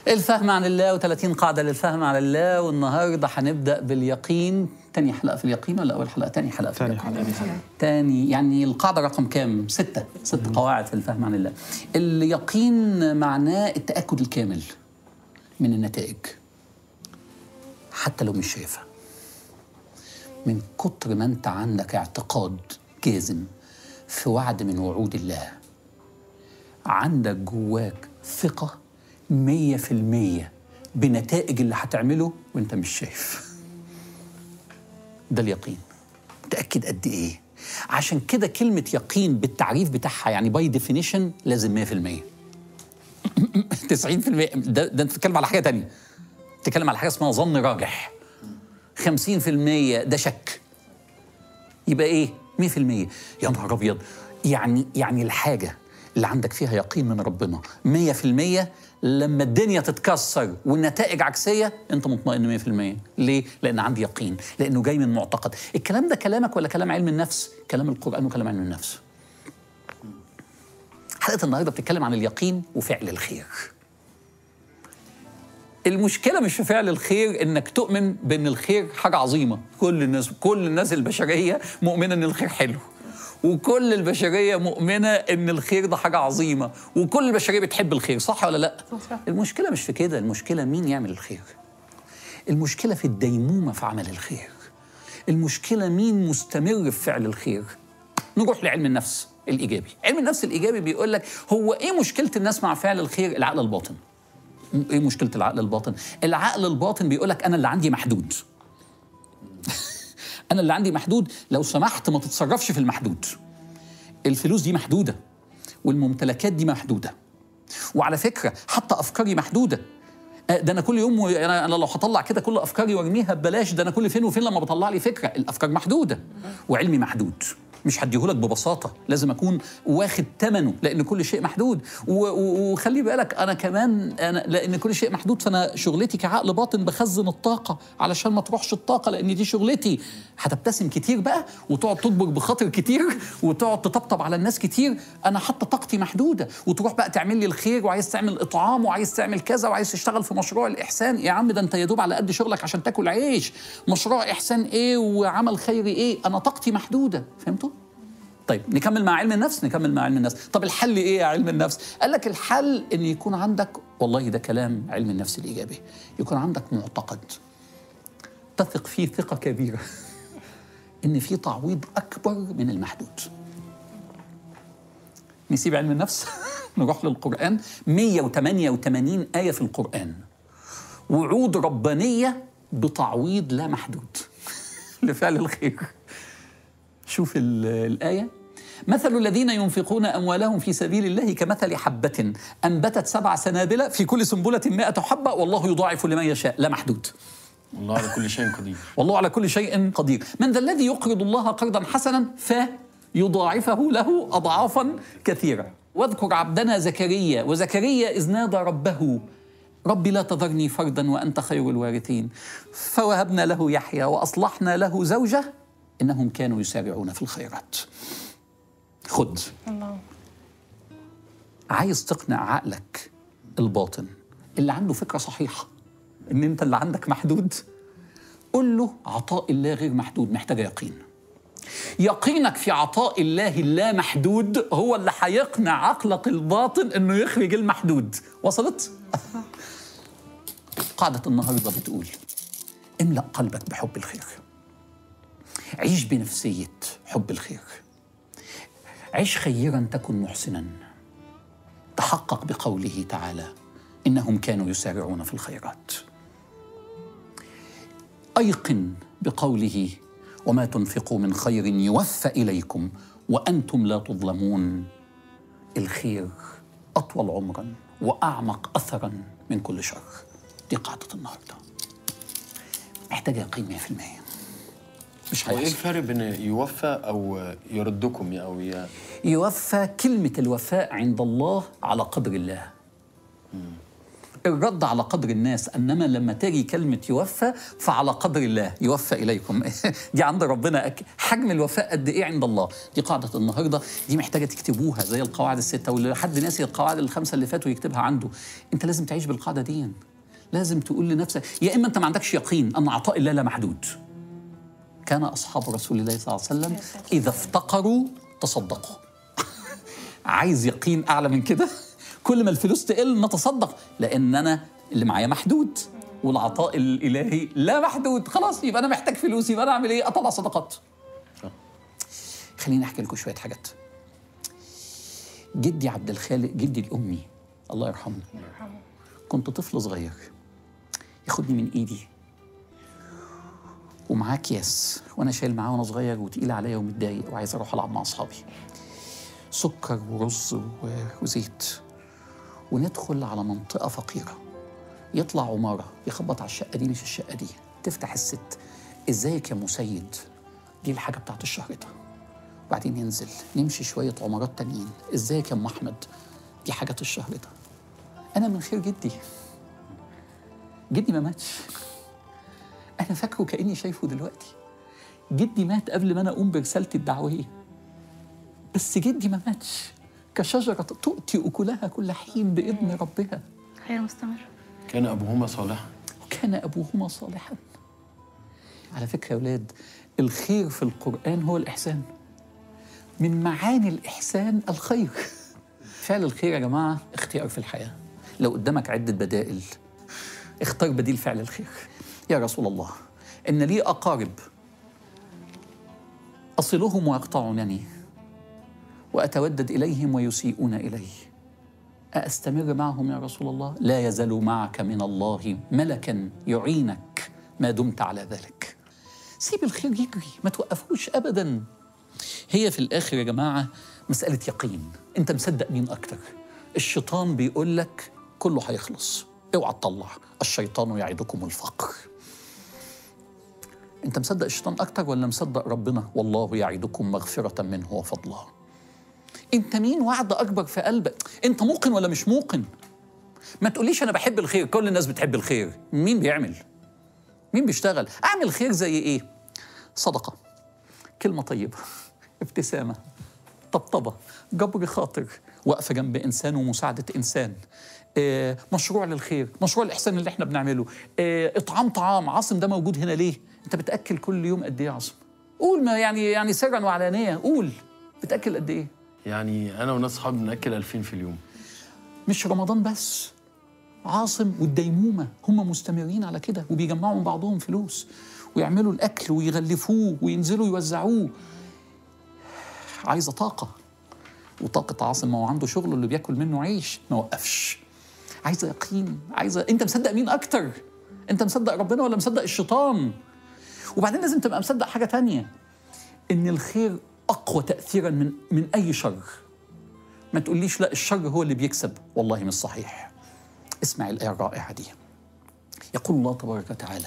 الفهم عن الله و30 قاعدة للفهم عن الله والنهاردة هنبدأ باليقين تاني حلقة في اليقين ولا أول حلقة؟ تاني حلقة في تاني اليقين تاني يعني القاعدة رقم كام؟ ستة ست قواعد في الفهم عن الله اليقين معناه التأكد الكامل من النتائج حتى لو مش شايفها من كتر ما انت عندك اعتقاد جازم في وعد من وعود الله عندك جواك ثقة مية في المية بنتائج اللي هتعمله وانت مش شايف ده اليقين متأكد قد ايه عشان كده كلمة يقين بالتعريف بتاعها يعني باي ديفينيشن لازم 100% 90% ده, ده انت بتتكلم على حاجة تانية بتتكلم على حاجة اسمها ظن راجح 50% ده شك يبقى ايه 100% يا نهار ابيض يعني يعني الحاجه اللي عندك فيها يقين من ربنا 100% لما الدنيا تتكسر والنتائج عكسيه انت مطمئن 100% ليه لان عندي يقين لانه جاي من معتقد الكلام ده كلامك ولا كلام علم النفس كلام القران وكلام علم النفس حلقه النهارده بتتكلم عن اليقين وفعل الخير المشكله مش في فعل الخير انك تؤمن بان الخير حاجه عظيمه كل الناس كل الناس البشريه مؤمنه ان الخير حلو وكل البشريه مؤمنه ان الخير ده حاجه عظيمه وكل البشريه بتحب الخير صح ولا لا صح. المشكله مش في كده المشكله مين يعمل الخير المشكله في الديمومه في عمل الخير المشكله مين مستمر في فعل الخير نروح لعلم النفس الايجابي علم النفس الايجابي بيقول لك هو ايه مشكله الناس مع فعل الخير العقل الباطن ايه مشكله العقل الباطن العقل الباطن بيقول لك انا اللي عندي محدود انا اللي عندي محدود لو سمحت ما تتصرفش في المحدود الفلوس دي محدوده والممتلكات دي محدوده وعلى فكره حتى افكاري محدوده آه، ده انا كل يوم و- انا أنا لو هطلع كده كل افكاري وارميها ببلاش ده انا كل فين وفين لما بطلع لي فكره الافكار محدوده وعلمي محدود مش هديهولك ببساطه لازم اكون واخد ثمنه لان كل شيء محدود و- و- وخلي بالك انا كمان انا لان كل شيء محدود فانا شغلتي كعقل باطن بخزن الطاقه علشان ما تروحش الطاقه لان دي شغلتي هتبتسم كتير بقى وتقعد تكبر بخاطر كتير وتقعد تطبطب على الناس كتير انا حتى طاقتي محدوده وتروح بقى تعمل لي الخير وعايز تعمل اطعام وعايز تعمل كذا وعايز تشتغل في مشروع الاحسان يا عم ده انت يا دوب على قد شغلك عشان تاكل عيش مشروع احسان ايه وعمل خيري ايه انا طاقتي محدوده فهمتوا طيب نكمل مع علم النفس نكمل مع علم النفس طب الحل ايه يا علم النفس قال لك الحل ان يكون عندك والله ده كلام علم النفس الايجابي يكون عندك معتقد تثق فيه ثقه كبيره ان في تعويض اكبر من المحدود نسيب علم النفس نروح للقران 188 ايه في القران وعود ربانيه بتعويض لا محدود لفعل الخير شوف ال- الآية مثل الذين ينفقون أموالهم في سبيل الله كمثل حبة أنبتت سبع سنابل في كل سنبلة مائة حبة والله يضاعف لمن يشاء لا محدود الله على كل شيء قدير والله على كل شيء قدير من ذا الذي يقرض الله قرضا حسنا فيضاعفه له أضعافا كثيرة واذكر عبدنا زكريا وزكريا إذ نادى ربه ربي لا تذرني فردا وأنت خير الوارثين فوهبنا له يحيى وأصلحنا له زوجه إنهم كانوا يسارعون في الخيرات خد الله عايز تقنع عقلك الباطن اللي عنده فكره صحيحه ان انت اللي عندك محدود قول له عطاء الله غير محدود محتاج يقين يقينك في عطاء الله اللا محدود هو اللي هيقنع عقلك الباطن انه يخرج المحدود وصلت قاعده النهارده بتقول املا قلبك بحب الخير عيش بنفسيه حب الخير عيش خيرا تكن محسنا تحقق بقوله تعالى انهم كانوا يسارعون في الخيرات ايقن بقوله وما تنفقوا من خير يوفى اليكم وانتم لا تظلمون الخير اطول عمرا واعمق اثرا من كل شر دي قاعده النهارده محتاج يقين 100% مش هو ايه هيحصل الفرق بين يوفى او يردكم او ي... يوفى كلمة الوفاء عند الله على قدر الله الرد على قدر الناس انما لما تجي كلمه يوفى فعلى قدر الله يوفى اليكم دي عند ربنا أك... حجم الوفاء قد ايه عند الله دي قاعده النهارده دي محتاجه تكتبوها زي القواعد السته واللي حد ناسي القواعد الخمسه اللي فاتوا يكتبها عنده انت لازم تعيش بالقاعده دي لازم تقول لنفسك يا اما انت ما عندكش يقين ان عطاء الله لا محدود كان اصحاب رسول الله صلى الله عليه وسلم اذا افتقروا تصدقوا عايز يقين اعلى من كده كل ما الفلوس تقل نتصدق لان انا اللي معايا محدود والعطاء الالهي لا محدود خلاص يبقى انا محتاج فلوس يبقى انا اعمل ايه اطلع صدقات صح. خليني احكي لكم شويه حاجات جدي عبد الخالق جدي الامي الله يرحمه كنت طفل صغير ياخدني من ايدي ومعاه اكياس وانا شايل معاه وانا صغير وتقيل عليا ومتضايق وعايز اروح العب مع اصحابي سكر ورز و- وزيت وندخل على منطقه فقيره يطلع عماره يخبط على الشقه دي مش الشقه دي تفتح الست ازيك يا مسيد دي الحاجه بتاعت الشهر ده وبعدين ينزل نمشي شويه عمارات تانيين ازيك يا ام احمد دي حاجات الشهر ده انا من خير جدي جدي ما ماتش انا فاكره كاني شايفه دلوقتي جدي مات قبل ما انا اقوم برسالتي الدعويه بس جدي ما ماتش كشجره تؤتي اكلها كل حين باذن ربها خير مستمر كان ابوهما صالحا وكان ابوهما صالحا على فكره يا اولاد الخير في القران هو الاحسان من معاني الاحسان الخير فعل الخير يا جماعه اختيار في الحياه لو قدامك عده بدائل اختار بديل فعل الخير يا رسول الله ان لي اقارب اصلهم ويقطعونني واتودد اليهم ويسيئون الي أستمر معهم يا رسول الله؟ لا يزال معك من الله ملكا يعينك ما دمت على ذلك. سيب الخير يجري ما توقفوش أبدا. هي في الآخر يا جماعة مسألة يقين، أنت مصدق مين أكتر؟ الشيطان بيقول لك كله هيخلص، اوعى تطلع، الشيطان يعدكم الفقر. أنت مصدق الشيطان أكتر ولا مصدق ربنا؟ والله يعدكم مغفرة منه وفضلا. انت مين وعد اكبر في قلبك انت موقن ولا مش موقن ما تقوليش انا بحب الخير كل الناس بتحب الخير مين بيعمل مين بيشتغل اعمل خير زي ايه صدقه كلمه طيبه ابتسامه طبطبه جبر خاطر وقفه جنب انسان ومساعده انسان آه، مشروع للخير مشروع الاحسان اللي احنا بنعمله آه، اطعام طعام عاصم ده موجود هنا ليه انت بتاكل كل يوم قد ايه يا عاصم قول ما يعني يعني سرا وعلانيه قول بتاكل قد ايه يعني انا وناس صحابي بناكل 2000 في اليوم مش رمضان بس عاصم والديمومة هم مستمرين على كده وبيجمعوا من بعضهم فلوس ويعملوا الأكل ويغلفوه وينزلوا يوزعوه عايزة طاقة وطاقة عاصم ما هو عنده شغله اللي بياكل منه عيش ما وقفش عايزة يقين عايزة أنت مصدق مين أكتر أنت مصدق ربنا ولا مصدق الشيطان وبعدين لازم تبقى مصدق حاجة تانية إن الخير أقوى تأثيرا من من أي شر ما تقوليش لا الشر هو اللي بيكسب والله مش صحيح اسمع الآية الرائعة دي يقول الله تبارك وتعالى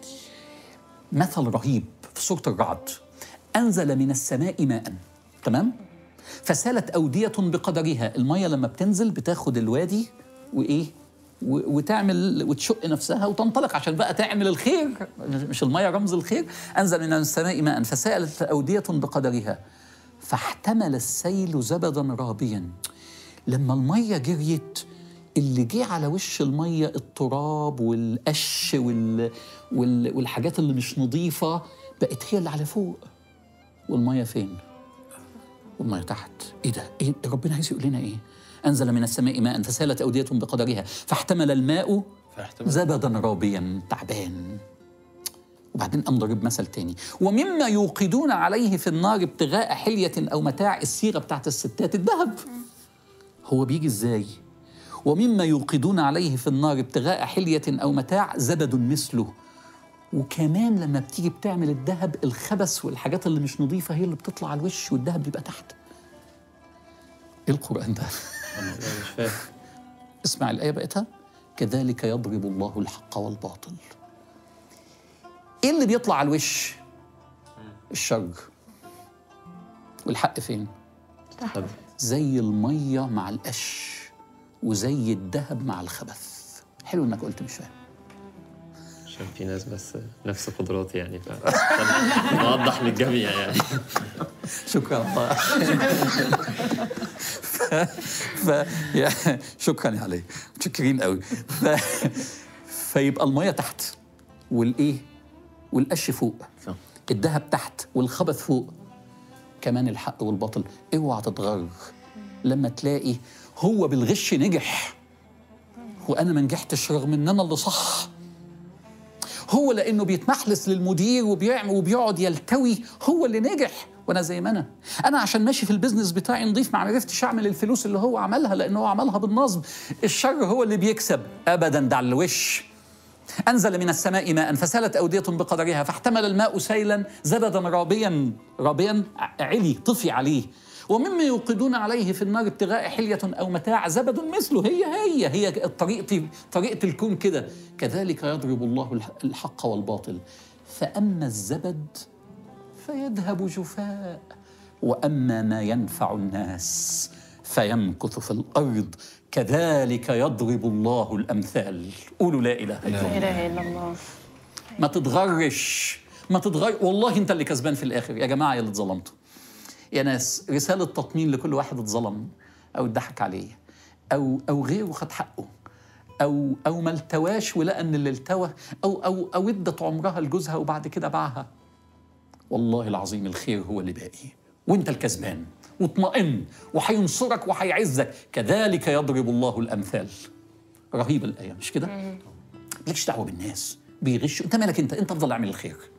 مثل رهيب في سورة الرعد أنزل من السماء ماء تمام فسالت أودية بقدرها المية لما بتنزل بتاخد الوادي وإيه و- وتعمل وتشق نفسها وتنطلق عشان بقى تعمل الخير مش المية رمز الخير أنزل من السماء ماء فسالت أودية بقدرها فاحتمل السيل زبدا رابيا لما المية جريت اللي جه على وش المية التراب والقش وال... وال... والحاجات اللي مش نظيفة بقت هي اللي على فوق والمية فين؟ والمية تحت ايه ده؟ إيه ربنا عايز يقول لنا ايه؟ انزل من السماء ماء فسالت اودية بقدرها فاحتمل الماء فاحتمل زبدا رابيا تعبان وبعدين قام ضرب مثل تاني ومما يوقدون عليه في النار ابتغاء حلية أو متاع الصيغة بتاعت الستات الذهب هو بيجي ازاي ومما يوقدون عليه في النار ابتغاء حلية أو متاع زبد مثله وكمان لما بتيجي بتعمل الذهب الخبث والحاجات اللي مش نظيفة هي اللي بتطلع على الوش والذهب بيبقى تحت ايه القرآن ده أنا مش فاهم اسمع الآية بقتها كذلك يضرب الله الحق والباطل ايه اللي بيطلع على الوش الشر والحق فين زي المية مع القش وزي الذهب مع الخبث حلو انك قلت مش فاهم عشان في ناس بس نفس قدراتي يعني ف نوضح للجميع يعني شكرا الله ف... ف... يا- شكرا يا علي متشكرين قوي ف... فيبقى الميه تحت والايه والقش فوق صح. الذهب تحت والخبث فوق كمان الحق والباطل اوعى تتغر لما تلاقي هو بالغش نجح وانا ما نجحتش رغم ان انا اللي صح هو لانه بيتمحلس للمدير وبيعمل وبيقعد يلتوي هو اللي نجح وانا زي ما انا انا عشان ماشي في البيزنس بتاعي نضيف ما عرفتش اعمل الفلوس اللي هو عملها لانه هو عملها بالنصب الشر هو اللي بيكسب ابدا ده على الوش أنزل من السماء ماء فسالت أودية بقدرها فاحتمل الماء سيلا زبدا رابيا رابيا علي طفي عليه ومما يوقدون عليه في النار ابتغاء حلية أو متاع زبد مثله هي هي هي طريقة طريقة الكون كده كذلك يضرب الله الح- الحق والباطل فأما الزبد فيذهب جفاء واما ما ينفع الناس فيمكث في الارض كذلك يضرب الله الامثال قولوا لا اله الا الله لا اله الا الله ما تتغرش ما تتغير والله انت اللي كسبان في الاخر يا جماعه يا اللي اتظلمتوا يا ناس رساله تطمين لكل واحد اتظلم او اتضحك عليه او او غيره خد حقه او او ما التواش ولقى ان اللي التوى او او او ادت عمرها لجوزها وبعد كده باعها والله العظيم الخير هو اللي باقي وانت الكسبان واطمئن وهينصرك وهيعزك كذلك يضرب الله الامثال رهيبه الايه مش كده؟ مالكش دعوه بالناس بيغشوا انت مالك انت انت افضل اعمل الخير